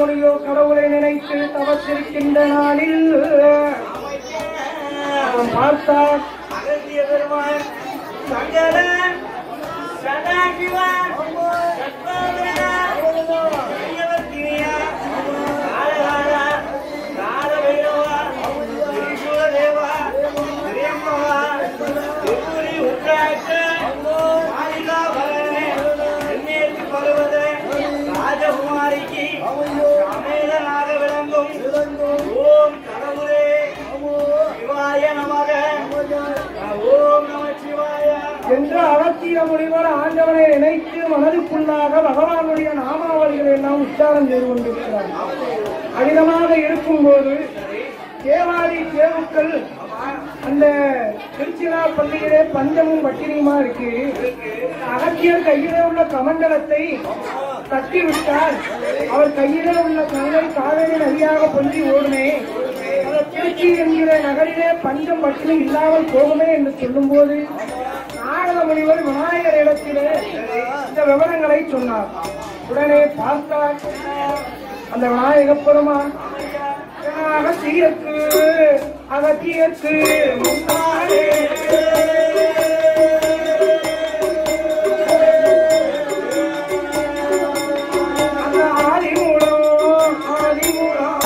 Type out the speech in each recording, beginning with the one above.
மாமுனியோ கடவுளை நினைத்து தவத்திருக்கின்ற நாளில் அவன் பார்த்தார் அகத்திய பெருமாள் சங்கர சதாசிவா சத்மாவனா பெரியவர்த்தினியா காலகாலா காலபைரவா திரிசூல தேவா திரியம்மவா திருப்புரி உத்ராட்ச மாளிகா பகவனே தென்னேற்று பருவதே ராஜகுமாரிக்கு சமேதனாக விளங்கும் ஓம் கடவுளே சிவாய நமக ஓம் நம சிவாய என்று அகத்திய முனிவர் ஆண்டவனை நினைத்து மனதுக்குள்ளாக பகவானுடைய நாமாவளிகளை எல்லாம் உச்சாரம் செய்து கொண்டிருக்கிறார் கடினமாக இருக்கும்போது தேவாதி தேவுக்கள் அந்த திருச்சிராப்பள்ளியிலே பஞ்சமும் பட்டினியுமா இருக்கு அகத்தியர் கையிலே உள்ள கமண்டலத்தை தட்டி விட்டால் அவர் கையிலே உள்ள கங்கை காவேரி நதியாக பொங்கி ஓடுமே அந்த திருச்சி என்கிற நகரிலே பஞ்சம் பட்டினி இல்லாமல் போகுமே என்று சொல்லும்போது நாரத முனிவர் விநாயகர் இடத்திலே இந்த விவரங்களை சொன்னார் உடனே பார்த்தார் அந்த விநாயக பெருமான் அகத்தியற்கு அகத்தியற்கு முன்னாலே அந்த ஆதிமூலம் ஆதிமூலம்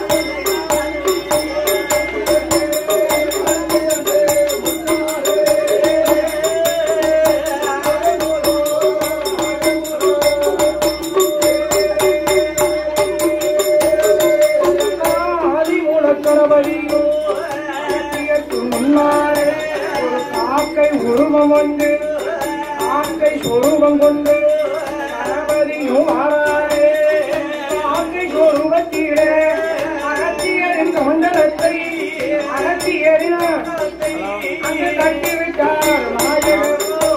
ஆதிமூலக்கணபதியோ அகத்தியற்கு முன்னாலே ஒரு காக்கை உருவம் வந்து காக்கை சொரூபம் கொண்டு கணபதியும் ஆறாரே காக்கை சொரூபத்திலே அகத்தியரின் கமண்டலத்தை அகத்தியரின் அங்கு கட்டிவிட்டார் நாயகர்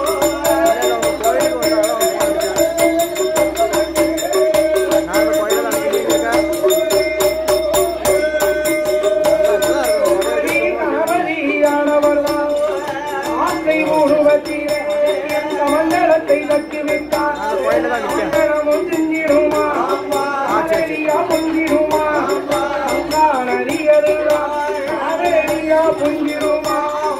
கணபதியானவர்தான் ஆசை உருவத்திலே என் கமண்டலத்தை கட்டிவிட்டார் மண்டலமும் சிந்திடுமா காவேரியா பொங்கிடுமா கங்கா நதியதுவா காவேரியா பொங்கிடுமா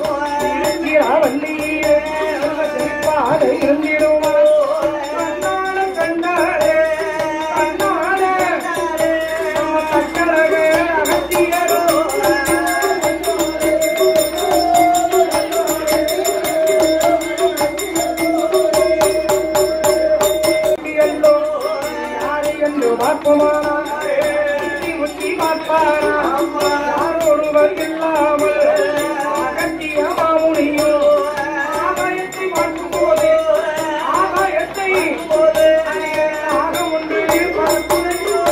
வள்ளியே பாதை இருந்திடுமா கண்ணால கண்ணாலே கண்ணாலே நம்ம கட்டழகே அகத்தியரோ எல்லோ யாரை என்று பார்ப்போமானா சுத்தி முத்தி பார்ப்பானா யாரோடுவர் இல்லாமல் அகத்திய மாமுனியோ ஆகாயத்தை பார்க்கும் போது ஆகாயத்தை ஆக ஒன்று பார்ப்பதையோ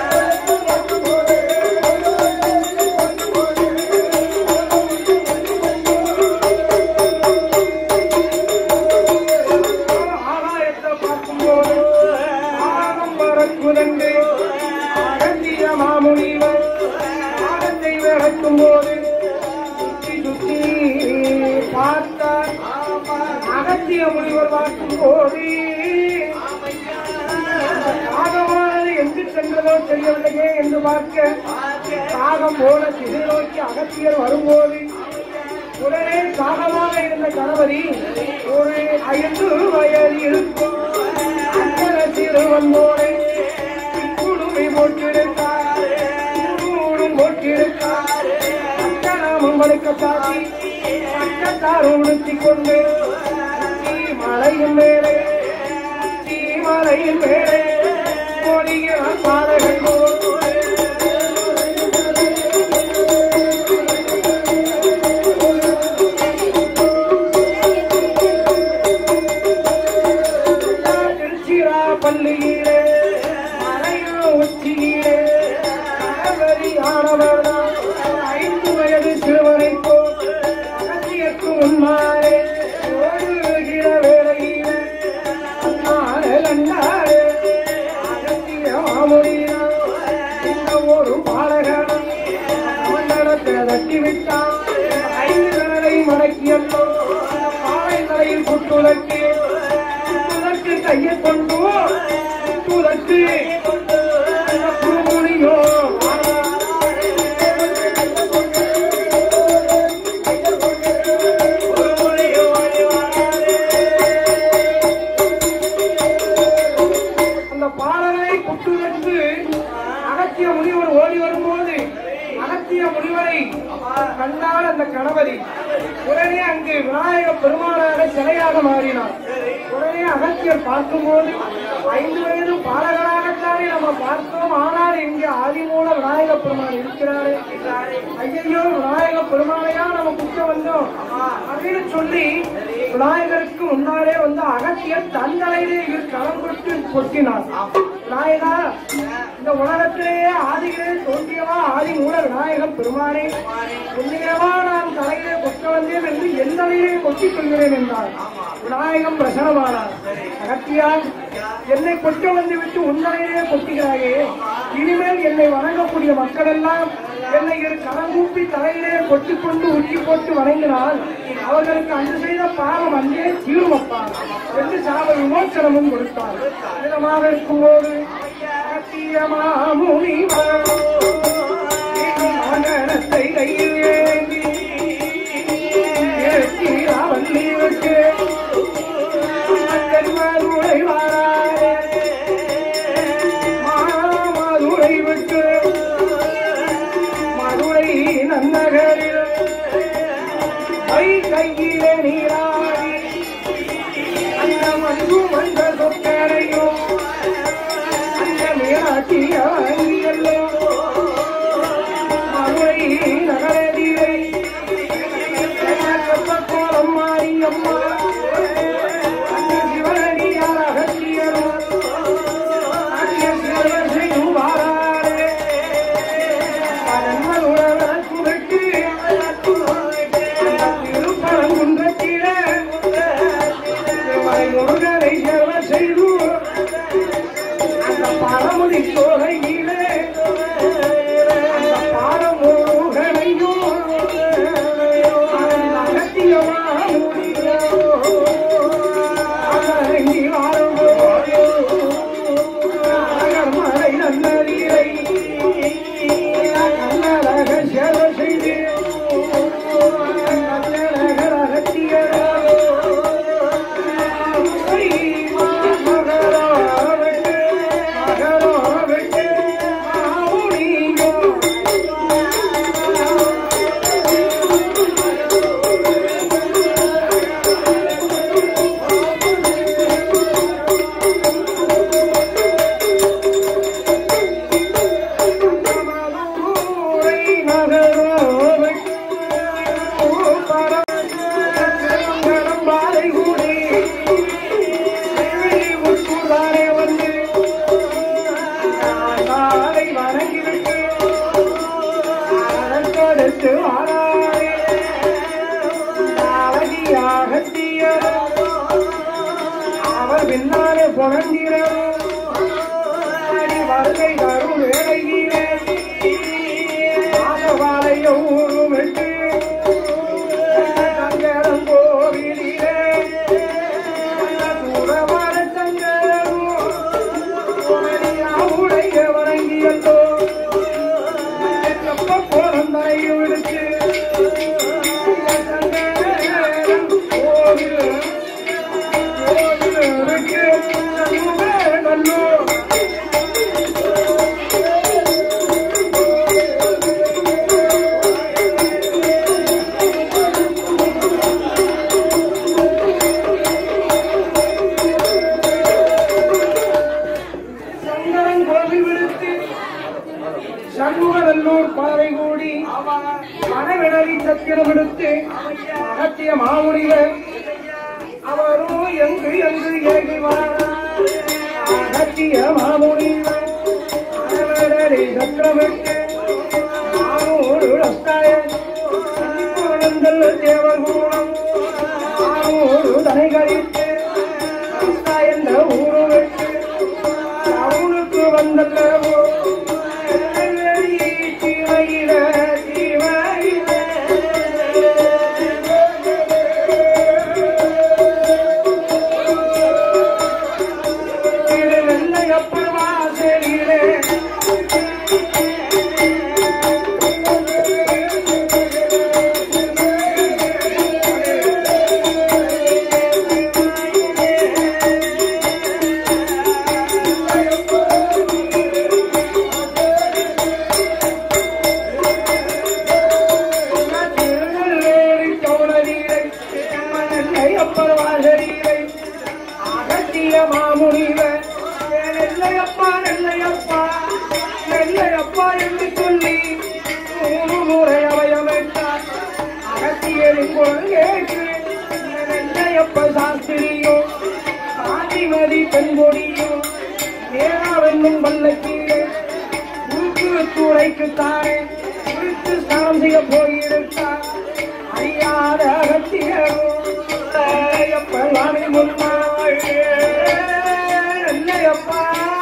ஆகாயத்தை பார்க்கும்போது ஆகம் வரக்குதண்டு அகத்திய மாமுனிவர் ஆகத்தை விளக்கும் போது சுத்தி சுத்தி பார்த்தார் அகத்திய முனிவர் பார்க்கும் போது ஆகமானது எங்கு சென்றதோ தெரியவில்லையே என்று பார்க்க காகம் போல திசை நோக்கி அகத்தியர் வரும்போது உடனே காகமாக இருந்த கணபதி ஒரு ஐந்து வயது இருக்கும் அக்கறை சிறுவன் போலே குடுமி போட்டிருக்கார் கூடும் போட்டிருக்கார் அக்கராமம் வளைக்க தாக்கி அக்கத்தார் உடுத்திக் கொண்டு தீ மலையின் மேலே தீ மலையின் மேலே ஓடுகிறார் பாதைகள் போல் திருச்சிராப்பள்ளியிலே மலையின் உச்சியிலே கணவரியானவர்தான் ஐந்து வயது சிறுவனை போல் அகத்தியற்கு முன்னாலே ஓடுகிற வேளையிலே அண்ணாரே அண்ணாரே அகத்திய மாமுடியினால் இந்த ஒரு பாலகனும் மண்டலத்தை தட்டிவிட்டான் ஐந்து கடலை மடக்கியல்லோ பாலை தலையில் குட்டுதற்கு குட்டுதற்கு கையை கொண்டு குட்டுதற்கு அந்த விநாயக பெருமானாக சிலையாக மாறினார் உடனே அகத்தியர் பார்க்கும்போது ஐந்து வயது பாலகராகத்தானே நம்ம பார்த்தோம் ஆனால் இங்கே ஆதிமூல விநாயக பெருமான் இருக்கிறாரே ஐயையோ விநாயக பெருமானையா நம்ம குத்த வந்தோம் அப்படின்னு சொல்லி விநாயகருக்கு முன்னாலே வந்து அகத்தியர் தந்தலையிலே இரு கரம் கொடுத்து கொட்டினார் விநாயகா இந்த உலகத்திலேயே ஆதிகளே தோன்றியவா ஆதி மூல விநாயகர் பெருமானே உன்னியவா நான் தலையிலே கொட்ட வந்தேன் என்று என் தலையிலே கொட்டிக் கொள்கிறேன் என்றார் விநாயகம் பிரசனமானார் அகத்தியா என்னை கொட்ட வந்து விட்டு உன் தலையிலே கொட்டுகிறாயே இனிமேல் என்னை வணங்கக்கூடிய மக்கள் எல்லாம் என்னை இரு கரங்கூப்பி தலையிலே கொட்டிக் கொண்டு உச்சி போட்டு வணங்கினால் அவர்களுக்கு அன்று செய்த பாவம் அன்றே தீருமப்பா என்று சாப விமோச்சனமும் கொடுத்தார் விதமாக இருக்கும்போது அகத்தியமாமுனிவர் மகனத்தை கையில் ஏந்தி வள்ளிவிட்டு மதுரை வாராரே மாமதுரை விட்டு மதுரை நன்னகரில் கை கையிலே நீராடி அந்த மஞ்சு மந்த சொக்கரையும் அந்த மீனாட்சிய வாங்கியல்லோ மதுரை நகரதிரை கோலம் மாரியம்மா அந்த சிவனடியார் அகத்தியரும் அந்நிய சிறுவர் செய்யும் வாராரே பரன்மருளவர் குகட்டு திருப்பரங்குன்றத்திலே திருமலை முருகனை சேவ செய்து அந்த பரமுதி சோலையிலே அந்த பாரமுருகனையும் அகத்தியமா முடியோ அகரங்கி வாழும்போது அகர்மலை நன்னதிரை கண்ணழக சேவ செய்து கண்ணழகர் அகத்தியரோ மகராவட்டு மகராவட்டு மாமுனியோ மதுரை நகராவட்டு பரமங்கலம் பாலைகுடி உட்கூடாரே வந்து நாளை வணங்கிவிட்டு அதற்கடுத்து வாராரே அழகியாகத்தியர் அவர் பின்னாலே புகழ்கிறோம் வருகை வரும் வேலையிலே மாதவாளைய ஊரும் விட்டு தங்கரம் கோவிலிலே தூரமான தங்கரும் உடைய வணங்கியதோ எப்ப போனந்தனை விடுத்து தங்கரம் கோவில் கோவில் இருக்கு நல்லூர் சங்கரன் கோவில் விடுத்து சண்முகநல்லூர் பாறை கூடி மனவிடலி சத்திரம் விடுத்து அகத்திய மாமுனிவர் அவரும் எங்கு எங்கு ஏகிவார் அகத்திய மாமுனிவர் மனவிடலி சத்திரமிட்டு ஆனூறு ரஸ்தாயன் குழந்தல் தேவர் கூடம் ஆனூறு தனைகளித்து ரஸ்தா என்ற ஊரு விட்டு அவனுக்கு வந்தல்லவோ தீவையில தீவையில திரு வெள்ளையப்பர் வாசலிலே நெல்லையப்பர் வாசலிலை அகத்திய மாமுனிவர் ஏ நெல்லையப்பா நெல்லையப்பா நெல்லையப்பா என்று சொல்லி மூணு முறை அவயமைத்தார் அகத்தியரின் குரல் கேட்டு நெல்லையப்ப சாஸ்திரியோ காந்திமதி பெண்கொடியோ நேராவென்னும் வல்லக்கீழே உருக்கு உரைக்குத்தானே குறித்து ஸ்நானம் செய்ய போயிருக்கார் அறியாத அகத்தியரோ நெல்லையப்ப சுவாமி முன்னாள் நெல்லையப்பா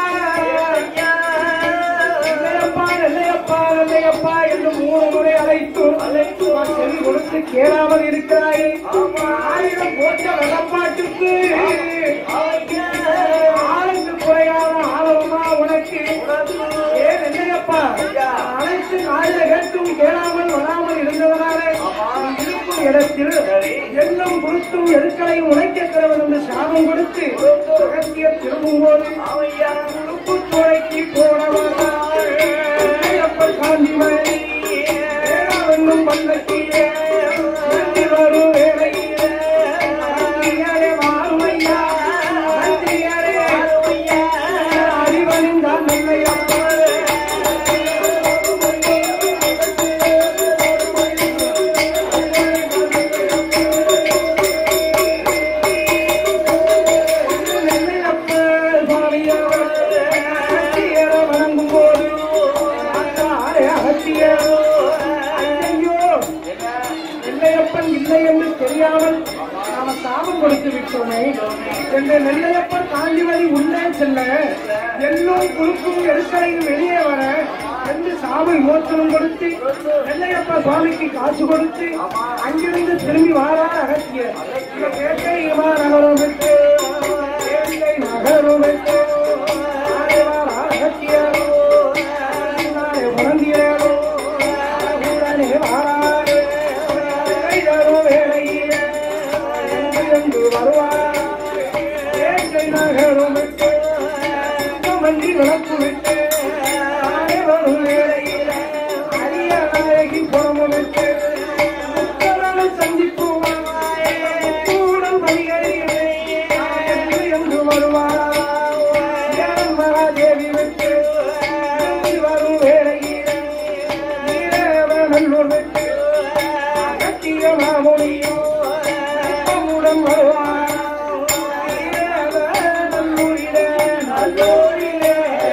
நெல்லையப்பா நெல்லையப்பா நெல்லையப்பா என்று மூணு முறை அழைத்து அழைத்து செவி கொடுத்து கேளாமல் இருக்கிறாய் ஆயிரம் போட்ட வெள்ளப்பாட்டுக்கு ஆளுக்கு குறையாத ஆழமா உனக்கு ஏன் நெல்லையப்பா அனைத்து நாளில கேட்டும் கேளாமல் வராமல் இருந்ததனாலே நீ இருக்கும் இடத்தில் எண்ணம் கொடுத்தும் எருக்களையும் உழைக்க திறவன் என்று சாபம் கொடுத்து அகத்திய திரும்பும் போது உப்புத்துறைக்கு போனவர்கள் காந்திமணி என்னும் பல்லக்கிலே நன்றி வரும் வேளையிலே நன்றியரே வாருமையா நன்றியரே அறிவறிந்தான் நன்மையப்பா நெல்லையப்பன் இல்லை என்று தெரியாமல் நாம சாபம் கொடுத்து விட்டோமே என்ற நெல்லையப்பன் காந்திமதி உள்ளே செல்ல எல்லோரும் குறுக்கும் எருக்களையும் வெளியே வர என்று சாப விமோச்சனம் கொடுத்து நெல்லையப்ப சுவாமிக்கு காசு கொடுத்து அங்கிருந்து திரும்பி வாரார் அகத்தியர் இவ கேட்டை இவா நகரம் விட்டு கேட்டை நகரம் விட்டு ஆழ்வார் அகத்தியரோ நாளை உணர்ந்தீரோ உடனே வாராரே கைதரும் வேளையிலே என்று வருவார் கேட்டை நகரம் விட்டு மண்டி விளக்கு விட்டு நாளை வரும் வேளையிலே அரிய நாயகி புறமும் விட்டு முத்தரனை சந்திப்போம் கூடல் மணிகளிலே என்று என்று வருவார் மகாதேவி விட்டு வரும் வேளையிலே நீரவநல்லூர் விட்டு அகத்திய மாமுனியோ நம்முடன் வருவார் நல்லூரிலே நல்லூரிலே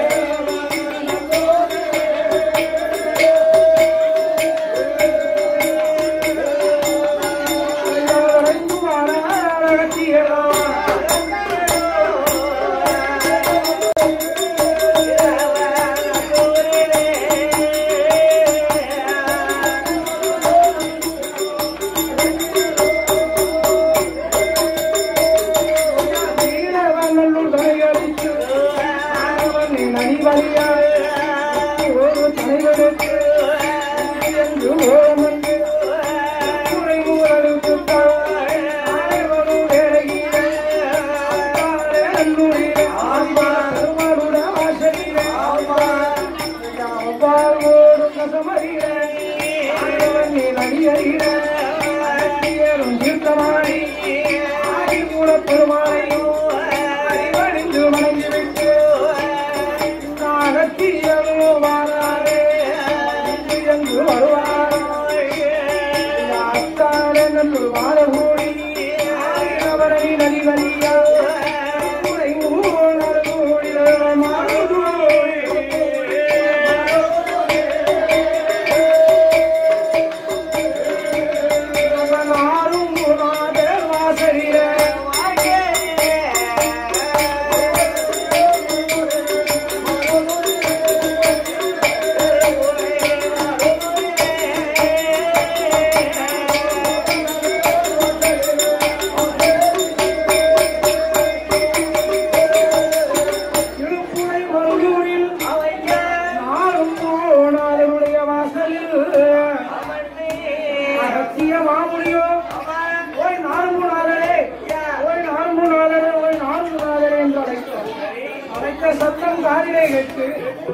ஒரு தலைவனுக்கு என்று ஓமந்து துறை மூலருக்கு தலைவரும் வேலையிலே நல்லூரிலே ஆழ்வாருட வாசலிலே யாவாரோடு கசமறிலே ஆண்டவன் நீ நடிகரிலே அடியரும் தீர்த்தமாடி ஆடி மூல பெருமாளையும் அறிவழிந்து வணங்கிவிட்டு நாகத்தீயலோ வாராரே என்று வருவாரோ அத்தாரே நல்லு வாழகூடி அவரை நலிவலியா உரை ஊழல் கூடில மாறும் வாசலிலே திருப்புரை மருதூரில் நாளும் போனாதனுடைய வாசலில் அகத்திய மாமுனியோ ஓய் நான்குநாதரே ஓய் நான்குநாதரே ஓய் நான்குநாதரே என்று அழைத்தார் அழைத்த சத்தம் காதிலே கேட்டு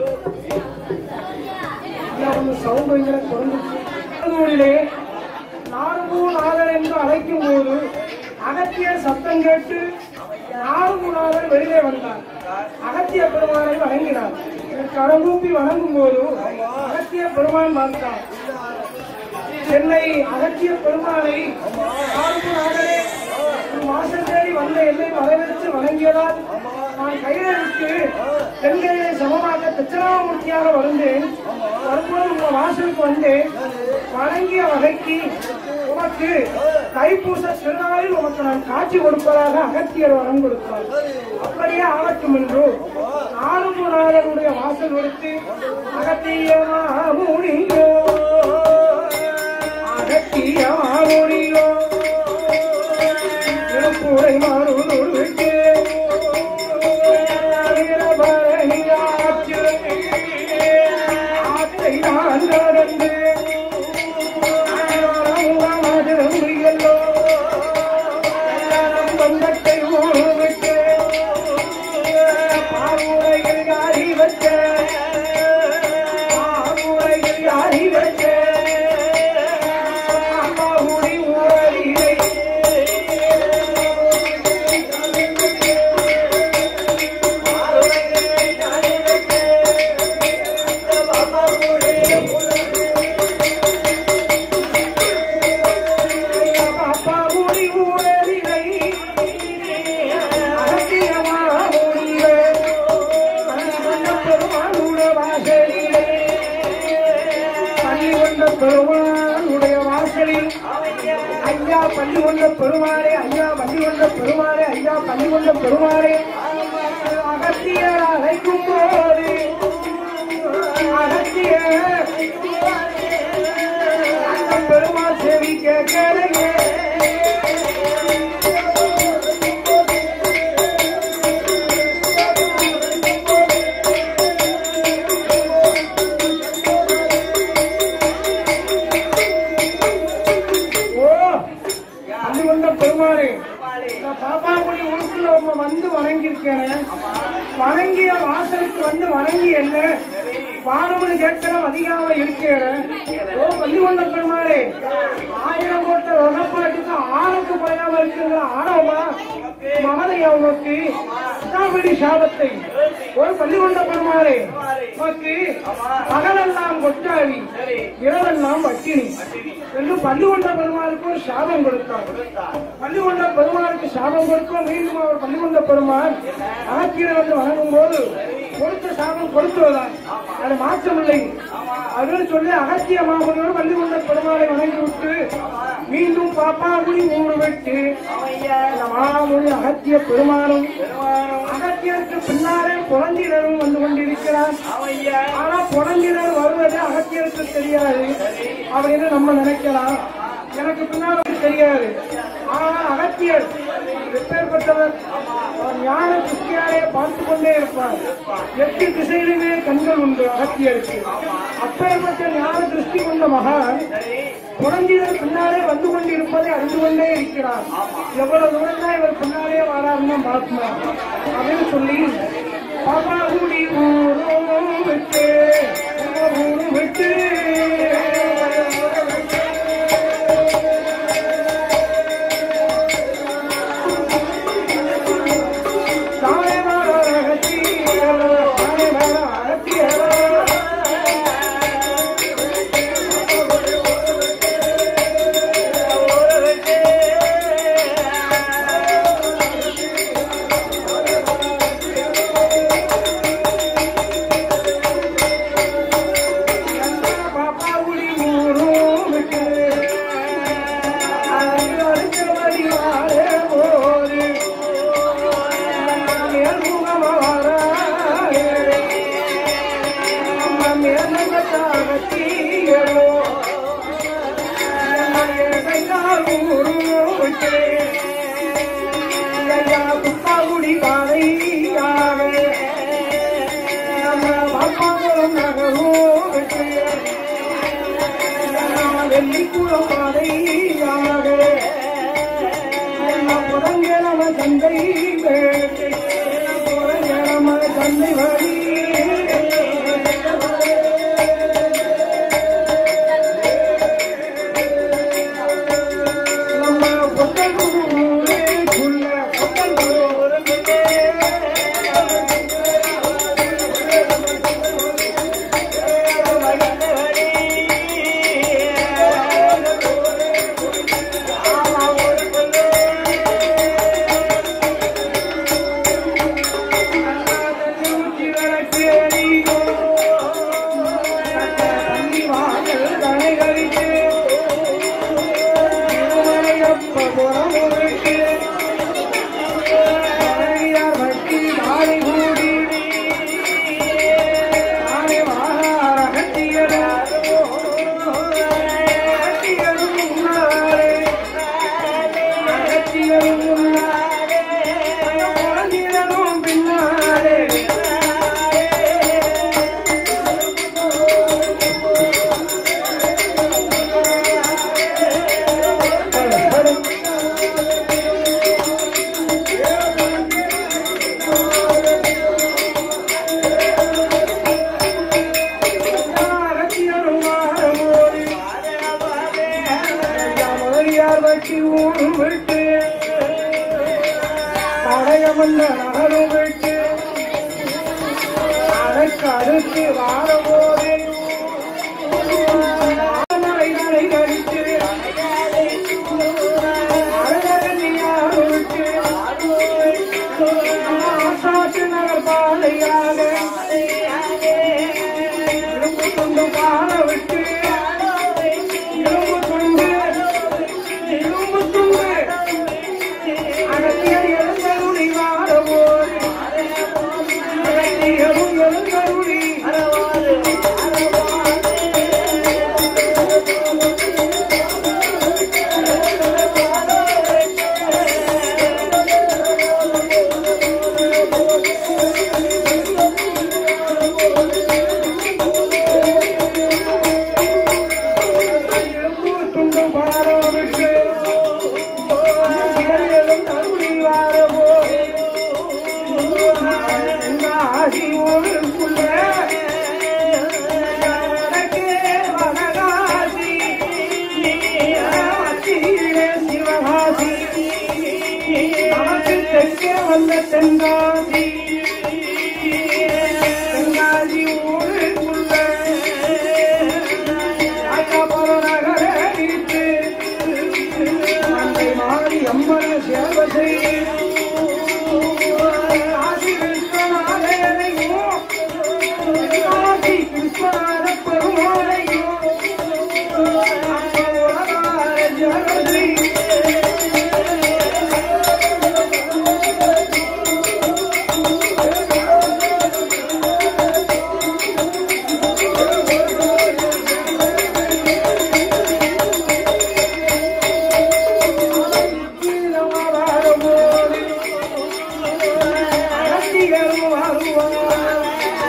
அவங்க சவுண்ட் வைக்கிற குறைஞ்சிச்சு நான்கு நாதர் என்று அழைக்கும் போது அகத்தியர் சத்தம் கேட்டு நாடுமுனாளர் வெளியே வந்தார் அகத்திய பெருமானை வணங்கினார் கரங்கூப்பி வணங்கும் போது அகத்திய பெருமான் பார்த்தார் என்னை அகத்திய பெருமானை நாடுமுனாளரே மாசம் தேடி வந்த என்னை வரவேற்று வணங்கியதால் நான் கையெழுத்து தென்கையை சமமாக தட்சிணாமூர்த்தியாக வந்தேன் வரும்போது உங்க வாசலுக்கு வந்தேன் வணங்கிய வகைக்கு உனக்கு தைப்பூச திருநாளில் உனக்கு நான் காட்சி கொடுப்பதாக அகத்தியர் வரம் கொடுத்தார் அப்படியே ஆகட்டும் என்று நாளும் நாளருடைய வாசல் கொடுத்து அகத்தியமா முடியோ அகத்தியமா முடியோ திருப்பூரை மாறுதோடு விட்டு வீரபரணி ஆற்று ஆற்றை நான் கடந்து மதுரமுடியல்லோ பந்தத்தை ஊறு விட்டு பாவுரையில் யாரி வச்ச பாவுரையில் யாரி வச்ச அம்மாவுடி ஊரடியை பாப்பாவுடி ஊரடியை அகத்தியமா ஊரிலே பெருமானுடைய வாசலிலே பள்ளி கொண்ட பெருமானுடைய வாசலில் ஐயா பள்ளி கொண்ட பெருமாளே ஐயா பள்ளி கொண்ட பெருமாளே ஐயா பள்ளி கொண்ட பெருமாளே அகத்தியர் அழைக்கும் போது அகத்தியர் அந்த பெருமாள் செவி கேட்கலையே ஓ அது கொண்ட பெருமாளே நான் பாப்பாக்குடி ஊருக்குள்ள உங்க வந்து வணங்கியிருக்கேன் வணங்கிய வாசலுக்கு வந்து வணங்கி என்ன வானவனு கேட்கணும் அதிகாம இருக்கிறேன் ஓ பள்ளி கொண்ட பெருமாளே ஆயிரம் கோட்டை உடப்பாட்டுக்கு ஆணுக்கு பயணம் இருக்குங்கிற ஆணவமா மமதையா உனக்கு சித்தாபடி சாபத்தை ஒரு பள்ளி கொண்ட பெருமாளே உனக்கு பகலெல்லாம் கொட்டாவி இரவெல்லாம் பட்டினி என்று பள்ளி கொண்ட பெருமாளுக்கு ஒரு சாபம் கொடுத்தார் பள்ளி கொண்ட பெருமாளுக்கு சாபம் கொடுக்க மீண்டும் அவர் பள்ளி கொண்ட பெருமாள் அகத்தியரை வந்து வணங்கும் போது கொடுத்த சாபம் கொடுத்துவதான் அது மாற்றமில்லை அப்படின்னு சொல்லி அகத்திய மாமனியோடு பள்ளி கொண்ட பெருமாளை வணங்கி விட்டு மீண்டும் பாப்பாமுடி ஊறு விட்டு இந்த மாமொழி அகத்திய பெருமானும் அகத்தியருக்கு பின்னாலே புலந்திரரும் வந்து கொண்டிருக்கிறார் ஆனா புலந்திரர் வருவது அகத்தியருக்கு தெரியாது அப்படின்னு நம்ம நினைக்கலாம் எனக்கு பின்னால் அவருக்கு தெரியாது ஆனா அகத்தியர் எப்பேற்பட்டவர் அவர் ஞான திருஷ்டியாலே பார்த்து கொண்டே இருப்பார் எட்டு திசையிலுமே கண்கள் உண்டு அகத்தியருக்கு அப்பேற்பட்ட ஞான திருஷ்டி கொண்ட மகான் குழந்தைகள் பின்னாலே வந்து கொண்டிருப்பதை அறிந்து கொண்டே இருக்கிறார் எவ்வளவு தூரம் தான் இவர் பின்னாலே வராருன்னு பார்க்கணும் அப்படின்னு சொல்லி பாப்பா ஊடி ஊரும் விட்டு ஊரும் விட்டு தானே வர அகத்தியர், தானே வர அகத்தியர். பாப்பா உடி ஊரும் விட்டு அழகு அழுத்த வடிவாரே போது மேல்முகமாரே அம்மா மேலகத்தாக தீயோ ஊரும் விட்டு ஐயா புப்பா உடி பாதையாக பாப்பாங்குளம் நகரும் விட்டு வெள்ளிக்குளம் பாதையாக புறங்கிழம தந்தை புறங்கிழம தந்தை வழி நம்ம புத்தகூரே அகத்தியரும் முன்னாலே குழந்தைகளும் பின்னாலே அகத்தியரும் மாறமோடி மொழியார் வச்சு ஊரும் விட்டு பழையமல்ல நகரும் விட்டு அதற்கு அடுத்து வாரபோது மலைகளை கழித்து அழகனியார் விட்டு ஆசாட்டு நகர் பாதையாக இரும்பு கொண்டு பாட விட்டு இரும்பு கொண்டு இரும்பு துண்டு அகத்தியர் எழுந்தருளி வாரபோது அகத்தியரும் எழுந்தருளி இரும்பு துண்டு பாட விட்டு அகத்தியர் எழுந்தருளி வாரபோது இந்த ஆசி ஊருக்குள்ள வடக்கே வனகாசி மத்தியிலே சிவகாசி நமக்கு தெற்கே வந்த தென்காசி தென்காசி ஊருக்குள்ள ராஜாபுர நகர இருக்கு அன்னை மாறி அம்மன் சேவை செய்யும் காசி விஸ்வநாதனையும் காசி விஸ்வநாத பெருமாளையும் அப்ப உலகார ஜெகதி கீழவாரமோடு அகத்திகரும் வருவார்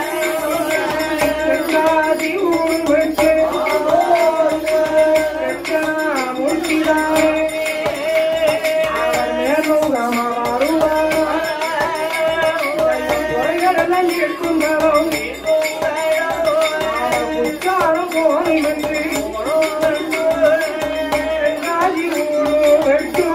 செங்காதி ஊர் வெட்டு மூர்த்திதாரே அவர் மேலோகமா வருவார் குறைகளெல்லாம் கேட்கும் தரம் குற்றாலம் போனும் என்று செங்காதி ஊர் வெட்டும்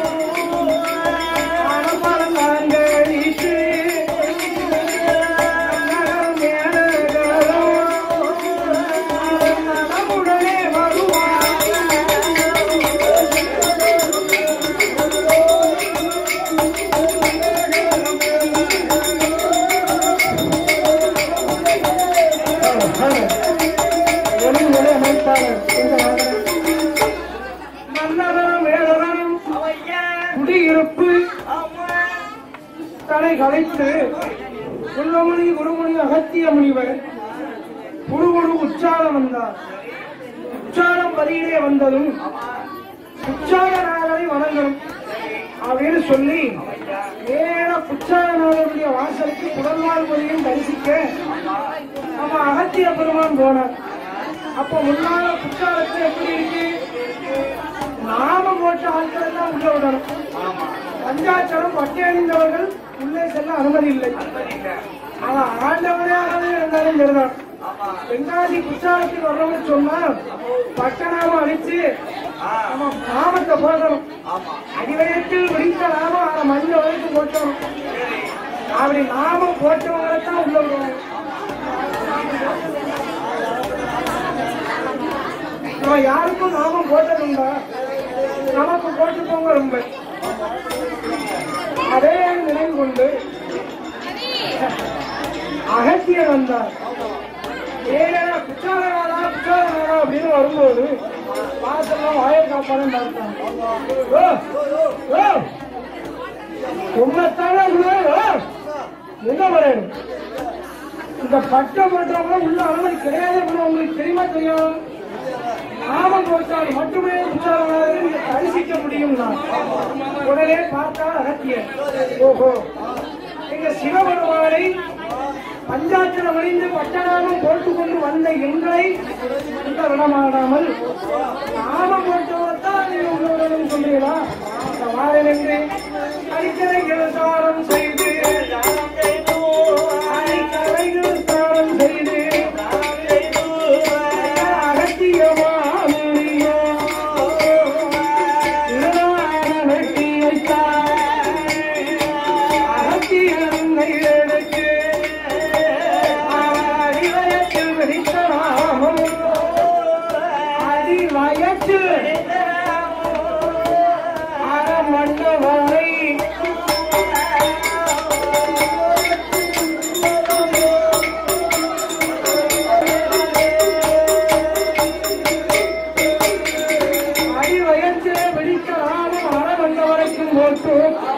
மன்னரும் வேலரும் குடியிருப்பு தலை கலைத்து குள்ளமணி குருமணி அகத்திய முனிவர் குருகுரு உச்சாரம் வந்தார் உச்சாரம் பதியிலே வந்ததும் உச்சாரநாதரை வணங்கணும் அப்படின்னு சொல்லி நேர உச்சாரநாதருடைய வாசலுக்கு புடல்வாள் மொழியும் தரிசிக்க நம்ம அகத்திய பெருமான் போனார் அப்ப முன்னால குற்றாலத்தை எப்படி இருக்கு நாமம் போட்ட ஆட்களை தான் உள்ள விடணும் பஞ்சாட்சரம் பட்டை அணிந்தவர்கள் உள்ளே செல்ல அனுமதி இல்லை அவன் ஆண்டவனே ஆகவே இருந்தாலும் சரிதான் தென்காசி குற்றாலத்துக்கு வர்றவங்க சொன்னா பட்டணாமம் அடிச்சு நம்ம நாமத்தை போடணும் அடிவயத்தில் விழித்த நாமம் அதை மஞ்ச வரைக்கும் போட்டணும் அப்படி நாமம் போட்டவங்களை தான் உள்ள விடுவாங்க நம்ம யாருக்கும் நாமம் போட்டதுண்டா நமக்கு போட்டு போங்க ரொம்ப அதே நினைவு கொண்டு அகத்தியர் வந்தார் ஏன்னா குற்றாலநாதா குற்றாலநாதா அப்படின்னு வரும்போது வாசல்லாம் வாயை காப்பான்னு பார்த்தாங்க ஓ, ஓ, உண்மைத்தானே உள்ள ஓ, என்ன வரணும் இந்த பட்டம் பண்றவங்க உள்ள அனுமதி கிடையாது அப்படின்னு உங்களுக்கு தெரியுமா தெரியும் நாமம் போட்டால் மட்டுமே உற்சாகமாக நீங்க தரிசிக்க முடியும் நான் உடனே பார்த்தால் அகத்தியர் ஓஹோ எங்க சிவபெருமானை பஞ்சாட்சரம் அணிந்து பட்டநாமம் போட்டுக் கொண்டு வந்த எங்களை இந்த விடமாடாமல் நாமம் போட்டவர்தான் நீங்க உள்ளவர்களும் சொல்றீங்களா இந்த வாரன் என்று அடிக்கலைகள் சாரம் செய்து அடிக்கலைகள் சாரம் செய்து அகத்தியமானியோ திருநான வெட்டி வைத்தார் அகத்தியனை எடுத்து அடிவயத்தில் வெடித்த நாமம் அடிவயத்தில் அறமண்டவரை அடிவயத்திலே வெடித்த நாமம் அறமண்டவரைக்கும் போட்டு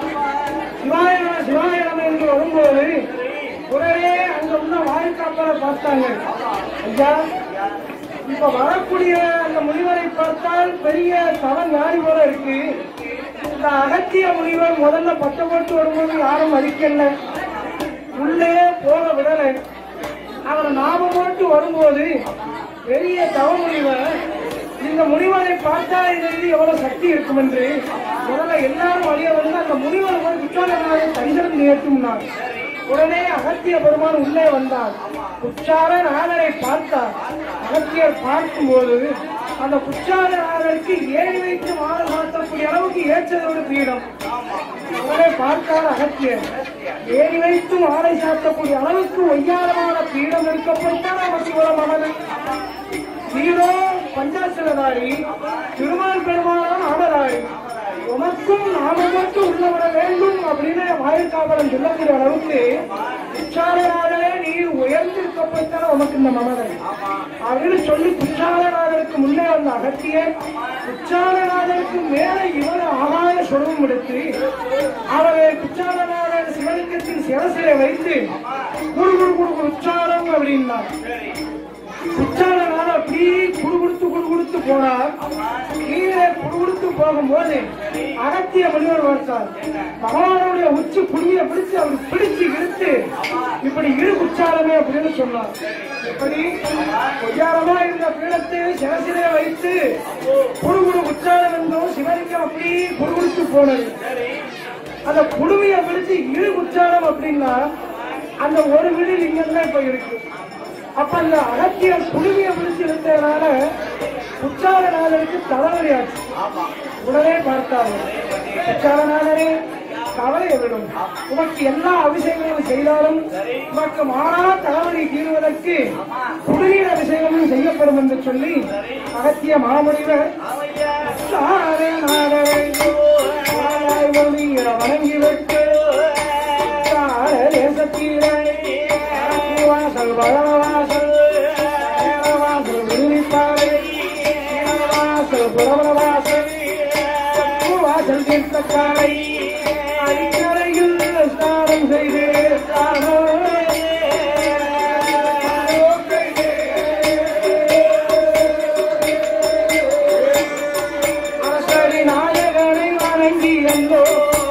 சிவாயன சிவாயனம் என்று வரும்போது உடனே அங்க உள்ள வாய்க்காப்பலை பார்த்தாங்க ஐயா இப்ப வரக்கூடிய அந்த முனிவரை பார்த்தால் பெரிய தவன் ஞானி போல இருக்கு இந்த அகத்திய முனிவர் முதல்ல பச்சை போட்டு வரும்போது யாரும் மதிக்கல உள்ளே போக விடல அவர் நாம போட்டு வரும்போது பெரிய தவ முனிவர் இந்த முனிவரை பார்த்தா இதில் எவ்வளவு சக்தி இருக்கும் என்று முதல்ல எல்லாரும் வழிய வந்து அந்த முனிவர் போய் குற்றாலநாதை தரிசனம் செய்யட்டும்னார் உடனே அகத்திய பெருமான் உள்ளே வந்தார் குற்றால நாதரை பார்த்தார் அகத்தியர் பார்க்கும்போது அந்த குற்றால நாதருக்கு ஏறி வைத்து மாறு மாற்றக்கூடிய அளவுக்கு ஏற்றதோடு பீடம் உடனே பார்த்தார் அகத்தியர் ஏறி வைத்து மாலை சாத்தக்கூடிய அளவுக்கு ஒய்யாரமான பீடம் இருக்கப்பட்டால் அவர் சிவரமானது நீரோ பஞ்சாசனதாரி திருமால் பெருமானான் ஆமதாரி உமக்கும் நாம மட்டும் உள்ள வர வேண்டும் அப்படின்னு வாயிற்காவலன் சொல்லக்கூடிய அளவுக்கு உச்சாரநாதரே நீர் உயர்ந்திருக்கப்பட்டால் உமக்கு இந்த மமதை அப்படின்னு சொல்லி குச்சாரநாதருக்கு முன்னே வந்த அகத்தியர் குச்சாரநாதருக்கு மேலே இவர் ஆகாய சொருவம் எடுத்து அவரை குச்சாரநாதர் சிவலிங்கத்தின் சிரசிலே வைத்து குடு குடு குடு குடு உச்சாரம் அப்படின்னார் குச்சாலனால அப்படி குடுகுடுத்து குடுகுடுத்து போனார் கீழே குடுகுடுத்து போகும்போது அகத்திய முனிவர் பார்த்தார் பகவானுடைய உச்சி குடியை பிடிச்சு அவர் பிடிச்சு இழுத்து இப்படி இரு குச்சாலமே அப்படின்னு சொன்னார் இப்படி கொய்யாரமா இருந்த பீடத்தை சிரசிலே வைத்து குடுகுடு குச்சாலம் என்றும் சிவலிங்கம் அப்படி குடுகுடுத்து போனது அந்த குடுமையை பிடிச்சு இரு குச்சாலம் அப்படின்னா அந்த ஒரு விழி லிங்கம் தான் இப்ப இருக்கு அப்ப அந்த அகத்தியர் குடுமையை பிடிச்சு இருந்ததுனால உச்சாரநாதருக்கு தலைவலி ஆச்சு உடனே பார்த்தாரு உச்சாரநாதரே கவலையை விடும் உமக்கு எல்லா அபிஷேகங்களும் செய்தாலும் உமக்கு மாறா தலைவலி தீர்வதற்கு குடிநீர் அபிஷேகமும் செய்யப்படும் என்று சொல்லி அகத்திய மாமுனிவர் உச்சாரநாதரை வாயாய் ஒளிய வணங்கிவிட்டு உச்சார தேசத்தீரை வாசல் வளவாசல் வாசல் விரும்பிப்பாறை வாசல் புறவரவாசல் வாசல் தீர்த்தக்காலை அடிக்கரையில் ஸ்நானம் செய்து அரசடி நாயகனை வணங்கி எல்லோ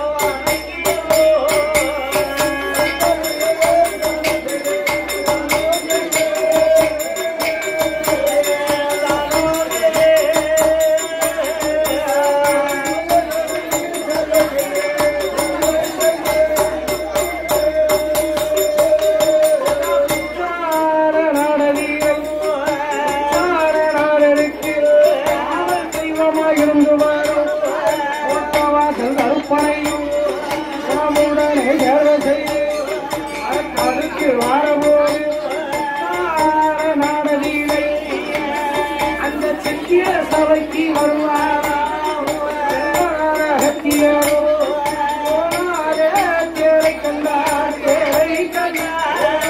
தெய்வமாயிருந்து வரும் ஓட்டவாசல் கருப்பனையும் உடனே சேவை செய்து அதுக்கு வாரபோது நாடதீரை அந்த சித்திய சபைக்கு வருவாரோ தேரை கண்டார் தேரை கண்டார்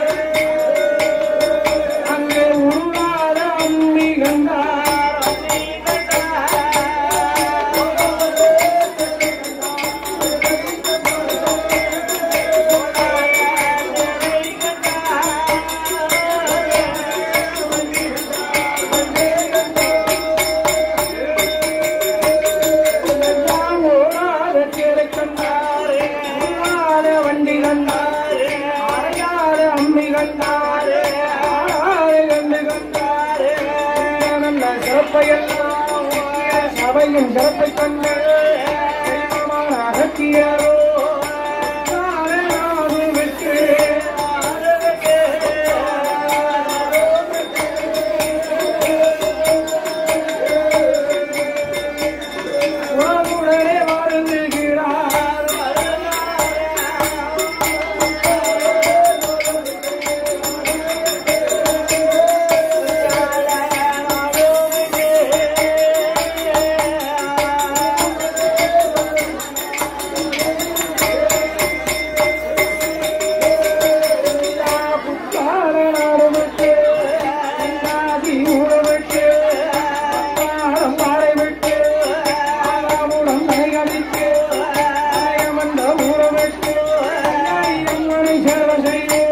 அங்கே உருளாத அம்மி கண்டார் எல்லாம் சபையின் சிறப்பை கண்டு தெய்வமான அகத்தியரோ நாடு விட்டு உணவுடனே வாழ்ந்துகிறார் சேவை செய்வோம்